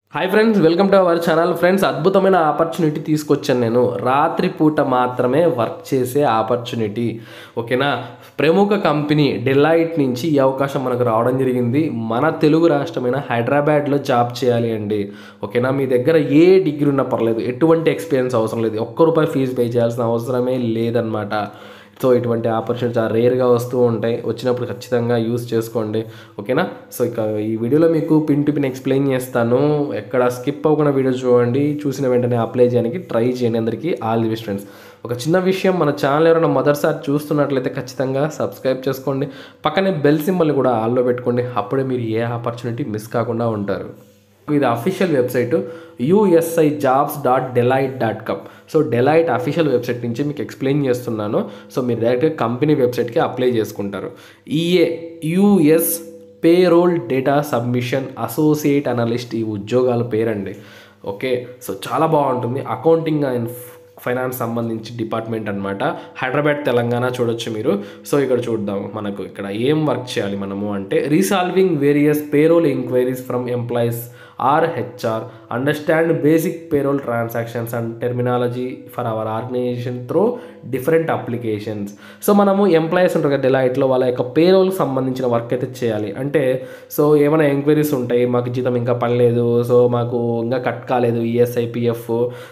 hi friends welcome to our channel friends అద్భుతమైన opportunity తీసుకొచ్చాను నేను రాత్రి పూట మాత్రమే వర్క్ చేసే ఆపర్చునిటీ ఓకేనా ప్రముఖ కంపెనీ డెలైట్ నుంచి ఈ అవకాశం మనకు రావడం జరిగింది మన తెలుగు రాష్ట్రమైన హైదరాబాద్లో జాబ్ చేయాలి అండి ఓకేనా మీ దగ్గర ఏ డిగ్రీ ఉన్నా పర్లేదు ఎటువంటి ఎక్స్పీరియన్స్ అవసరం లేదు ఒక్క రూపాయి ఫీజు పే చేయాల్సిన అవసరమే లేదనమాట సో ఇటువంటి ఆపర్చునిటీ చాలా రేర్గా వస్తూ ఉంటాయి వచ్చినప్పుడు ఖచ్చితంగా యూస్ చేసుకోండి ఓకేనా సో ఇక ఈ వీడియోలో మీకు పిన్ టు పిన్ ఎక్స్ప్లెయిన్ చేస్తాను ఎక్కడ స్కిప్ అవ్వకుండా వీడియో చూడండి చూసిన వెంటనే అప్లై చేయడానికి ట్రై చేయండి అందరికీ ఆల్ ది బెస్ట్ ఫ్రెండ్స్ ఒక చిన్న విషయం మన ఛానల్ ఎవరైనా మొదటిసారి చూస్తున్నట్లయితే ఖచ్చితంగా సబ్స్క్రైబ్ చేసుకోండి పక్కనే బెల్ సింబల్ని కూడా ఆల్లో పెట్టుకోండి అప్పుడే మీరు ఏ ఆపర్చునిటీ మిస్ కాకుండా ఉంటారు ఇది official website USI jobs dot Deloitte dot com so Deloitte official website నుంచి మీకు ఎక్స్ప్లెయిన్ చేస్తున్నాను సో మీరు డైరెక్ట్గా కంపెనీ వెబ్సైట్కి అప్లై చేసుకుంటారు EA US payroll data submission associate analyst ఈ ఉద్యోగాల పేరండి ఓకే సో చాలా బాగుంటుంది అకౌంటింగ్ అండ్ ఫైనాన్స్ సంబంధించి డిపార్ట్మెంట్ అనమాట హైదరాబాద్ తెలంగాణ చూడొచ్చు మీరు సో ఇక్కడ చూద్దాం మనకు ఇక్కడ ఏం వర్క్ చేయాలి మనము అంటే resolving various payroll enquiries from employees or HR understand basic payroll transactions and terminology for our organisation through different applications so మనము ఎంప్లాయీస్ ఉంటారు కదా డెలైట్లో వాళ్ళ యొక్క పేరోల్కి సంబంధించిన వర్క్ అయితే చేయాలి అంటే సో ఏమైనా ఎంక్వైరీస్ ఉంటాయి మాకు జీతం ఇంకా పడలేదు సో మాకు ఇంకా కట్ కాలేదు ఈఎస్ఐ పిఎఫ్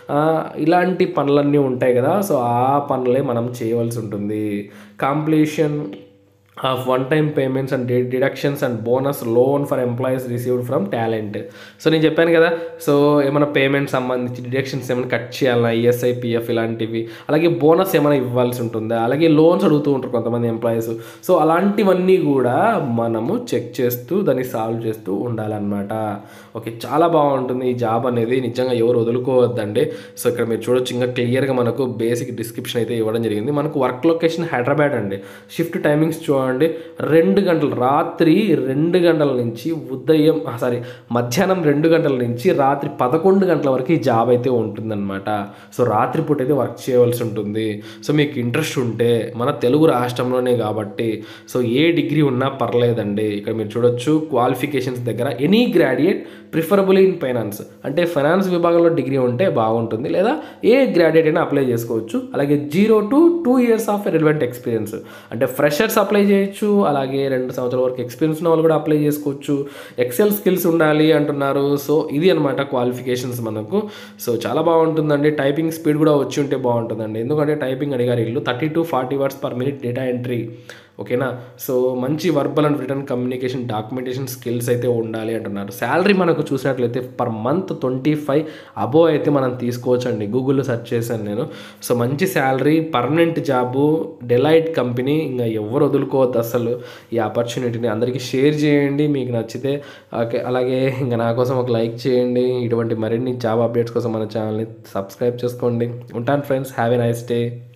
ఇలాంటి పనులన్నీ ఉంటాయి కదా సో ఆ పనులే మనం చేయవలసి ఉంటుంది completion of one time payments and deductions and bonus loan for employees received from talent so నేను చెప్పాను కదా సో ఏమైనా పేమెంట్ సంబంధించి డిడక్షన్స్ ఏమైనా కట్ చేయాలన్నా ఈఎస్ఐ పిఎఫ్ ఇలాంటివి అలాగే బోనస్ ఏమైనా ఇవ్వాల్సి ఉంటుందా అలాగే లోన్స్ అడుగుతూ ఉంటారు కొంతమంది ఎంప్లాయీస్ సో అలాంటివన్నీ కూడా మనము చెక్ చేస్తూ దాన్ని సాల్వ్ చేస్తూ ఉండాలన్నమాట ఓకే చాలా బాగుంటుంది ఈ జాబ్ అనేది నిజంగా ఎవరు వదులుకోవద్దండి సో ఇక్కడ మీరు చూడొచ్చు ఇంకా క్లియర్గా మనకు బేసిక్ డిస్క్రిప్షన్ అయితే ఇవ్వడం జరిగింది మనకు వర్క్ లొకేషన్ హైదరాబాద్ అండి షిఫ్ట్ టైమింగ్స్ చూడండి రెండు గంటలు రాత్రి రెండు గంటల నుంచి ఉదయం సారీ మధ్యాహ్నం రెండు గంటల నుంచి రాత్రి పదకొండు గంటల వరకు ఈ జాబ్ అయితే ఉంటుందన్నమాట సో రాత్రిపూట అయితే వర్క్ చేయవలసి ఉంటుంది సో మీకు ఇంట్రెస్ట్ ఉంటే మన తెలుగు రాష్ట్రంలోనే కాబట్టి సో ఏ డిగ్రీ ఉన్నా పర్లేదండి ఇక్కడ మీరు చూడొచ్చు క్వాలిఫికేషన్స్ దగ్గర any graduate preferable in finance అంటే ఫైనాన్స్ విభాగంలో డిగ్రీ ఉంటే బాగుంటుంది లేదా ఏ గ్రాడ్యుయేట్ అయినా అప్లై చేసుకోవచ్చు అలాగే zero to two years of relevant experience అంటే ఫ్రెషర్స్ అప్లై చేయొచ్చు అలాగే రెండు సంవత్సరాల వరకు ఎక్స్పీరియన్స్ ఉన్న వాళ్ళు కూడా అప్లై చేసుకోవచ్చు ఎక్సెల్ స్కిల్స్ ఉండాలి అంటున్నారు సో ఇది అనమాట క్వాలిఫికేషన్స్ మనకు సో చాలా బాగుంటుందండి టైపింగ్ స్పీడ్ కూడా వచ్చి ఉంటే బాగుంటుందండి ఎందుకంటే టైపింగ్ అడిగారు ఇల్లు thirty to forty words per minute data entry ఓకేనా సో మంచి verbal and written communication documentation skills అయితే ఉండాలి అంటున్నారు శాలరీ మనకు చూసినట్లయితే పర్ మంత్ ట్వంటీ ఫైవ్ అబో అయితే మనం తీసుకోవచ్చు అండి గూగుల్లో సెర్చ్ చేశాను నేను సో మంచి salary permanent job Deloitte company ఇంకా ఎవరు వదులుకోవద్దు అసలు ఈ ఆపర్చునిటీని అందరికీ షేర్ చేయండి మీకు నచ్చితే ఓకే అలాగే ఇంకా నా కోసం ఒక లైక్ చేయండి ఇటువంటి మరిన్ని జాబ్ అప్డేట్స్ కోసం మన ఛానల్ని సబ్స్క్రైబ్ చేసుకోండి ఉంటాను friends have a nice day